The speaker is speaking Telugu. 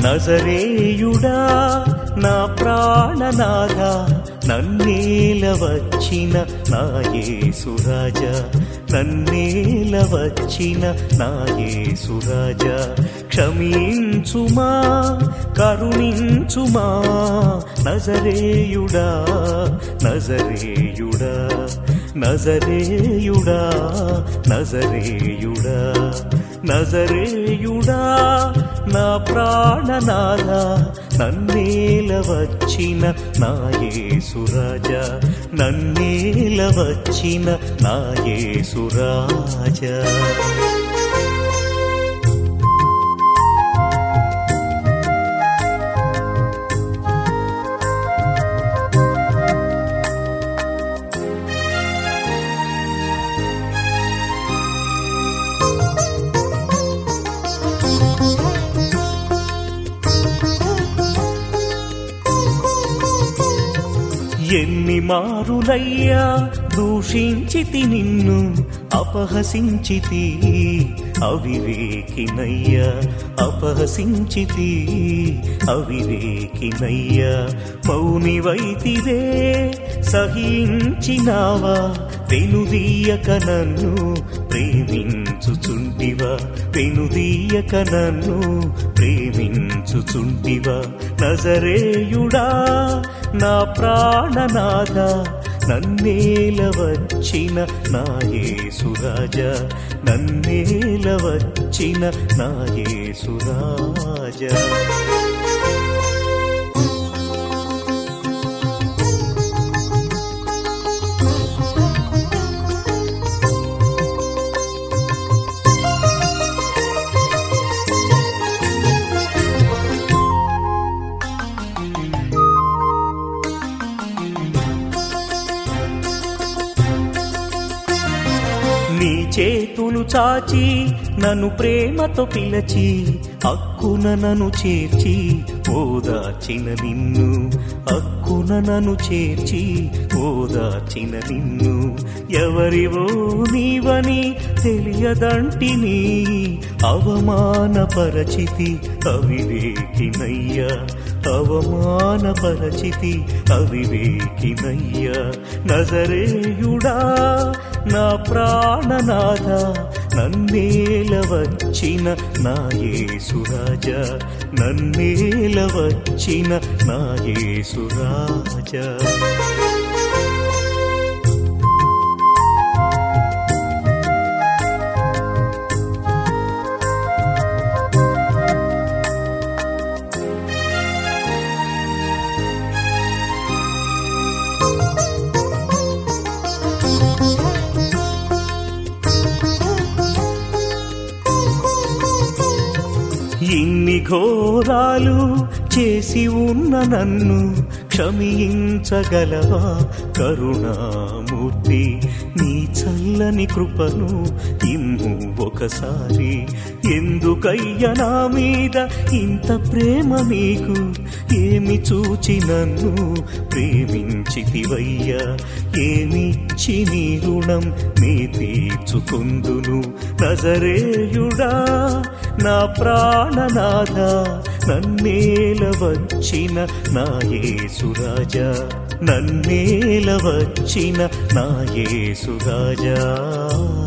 నజరేయుడా నా ప్రాణనాథ నన్నేల వచ్చిన నా యేసురాజ నన్నేల వచ్చిన నా యేసురాజ క్షమించుమా కరుణించుమా నజరేయుడా నజరేయుడా నజరేయుడా నజరేయుడా నజరేయుడా నా ప్రాణనాథ నన్నేల వచ్చిన నా యేసురాజ నన్నేల వచ్చిన నా యేసురాజ ఎన్ని మారులయ్యా దూషించితి నిన్ను అపహసించితి అవివేకినయ్యా అపహసించితి అవివేకినయ్యా మౌనివైతివే సహించినావా వెనుదీయక నన్ను ప్రేమించుచుంటివా వెనుదీయక నన్ను ప్రేమించుచుంటివా నజరేయుడా నా ప్రాణనాథ నన్నేల వచ్చిన నా యేసురాజ నన్నేల వచ్చిన నా యేసురాజ నీ చేతులు చాచి నన్ను ప్రేమతో పిలచి అక్కున నన్ను చేర్చి ఓదాచిన నిన్ను అక్కున నన్ను చేర్చి ఓదాచిన నిన్ను ఎవరివో నీవని తెలియదంటిని అవమానపరచితి అవివేకినయ్యా అవమానపరచితి అవివేకినయ్యా నజరేయుడా నా ప్రాణనాథ నన్నేల వచ్చిన నా యేసురాజ నన్నేల వచ్చిన నా యేసురాజ ఇన్ని ఘోరాలు చేసి ఉన్న నన్ను క్షమించగలవా కరుణామూర్తి నీ చల్లని కృపను ఇమ్ము ఒకసారి ఎందుకయ్య నా మీద ఇంత ప్రేమ నీకు ఏమి చూచి నన్ను ప్రేమించితివయ్యా ఏమిచ్చి నీ రుణం నీ తీర్చుకుందును నజరేయుడా నా ప్రాణనాథ నన్నేల వచ్చిన నా యేసురాజా నన్నేల వచ్చిన నా యేసురాజా